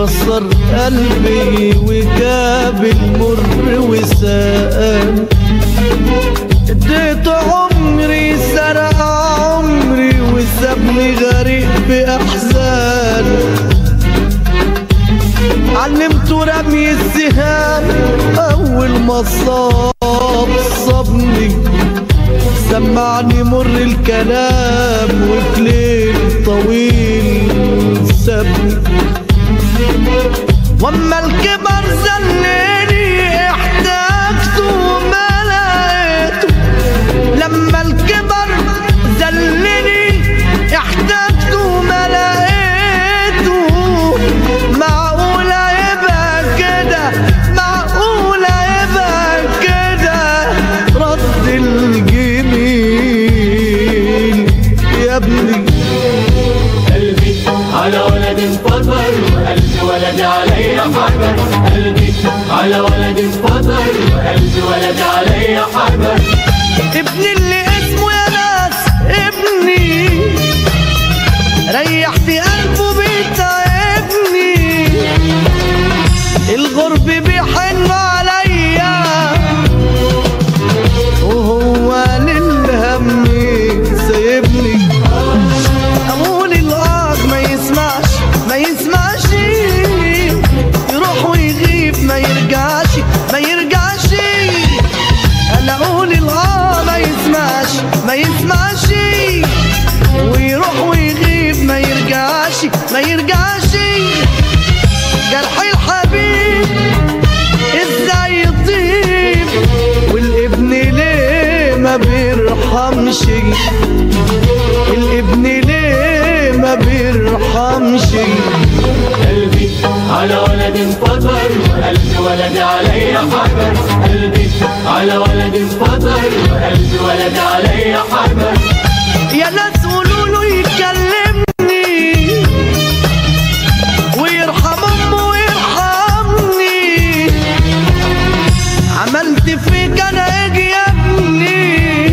كسر قلبي وجاب المر وسقاني اديت عمري سرق عمري وسابني غريق بأحزان علمته رمي السهام أول ما صاب صابني سمعني مر الكلام وفي ليل طويل سابني واما الكبر زنني احتاجته ما لقيته لما الكبر زلني احتاجته ما لقيته معقولة يبقى كده معقولة يبقى كده رد الجميل يا ابني قلبي على ولد فطر وقلب ولد علي حجر قلبي على ولد فطر وقلب ولد علي حجر ابني اللي اسمه يا ناس ابني ريحت قلبه بيتعبني الغرب بيحن عليا وهو للهم سايبني اقول الغاق ما يسمعش ما يسمعش يروح ويغيب ما يرجعش ما يرجعش انا اقول الاه ما يسمعش ما يسمعش ويروح ويغيب ما يرجعش ما يرجعش جرح الحبيب ازاي يطيب والابن ليه ما بيرحمش الابن ليه ما بيرحمش قلبي على ولد فطر وقلب ولد علي حجر قلبي على ولد فطر وقلب ولد علي حجر يا ناس قولوا له يكلمني ويرحم امه ويرحمني عملت فيك انا اجي يا ابني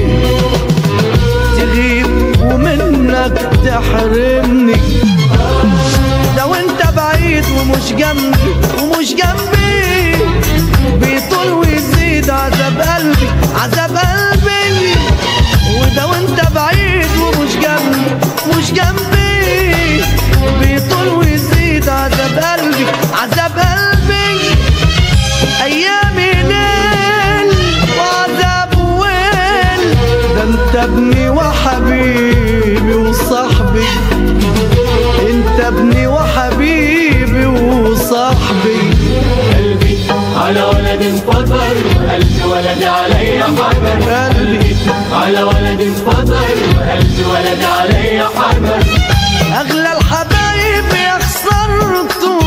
تغيب ومنك تحرمني لو انت بعيد ومش جنبي ومش جنبي بيطول ويزيد عذاب قلبي عذاب قلبي وده وانت بعيد ومش جنبي مش جنبي بيطول ويزيد عذاب قلبي عذاب قلبي ايامي ليل وعذاب ويل ده انت ابني وحبيبي وصاحبي انت ابني وحبيبي وصاحبي قلبي على ولد فطر وقلب ولد علي حجر قلبي على ولد فطر وقلب ولد علي حجر اغلى الحبايب يا خسرته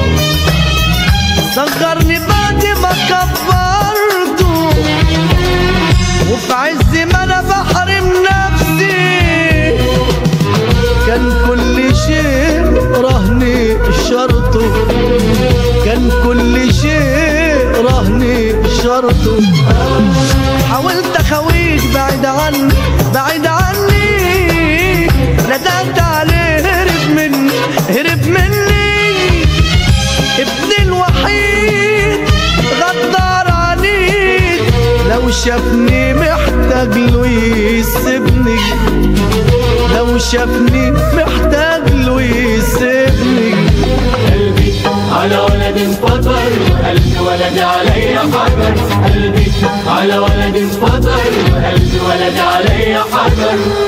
صغرني بعد ما كبرته وفي عز ما انا بحرم نفسي كان كل شيء رهني شرطه كان كل شيء رهني شرطه حاولت اخويك بعيد عني بعيد عني ندمت عليه هرب مني هرب مني ابني الوحيد غدار عليك لو شافني محتاج له يسيبني لو شافني محتاج له يسيبني قلبي على ولد فطر وقلب ولد علي حجر قلبي على ولد فطر وقلب ولد علي حجر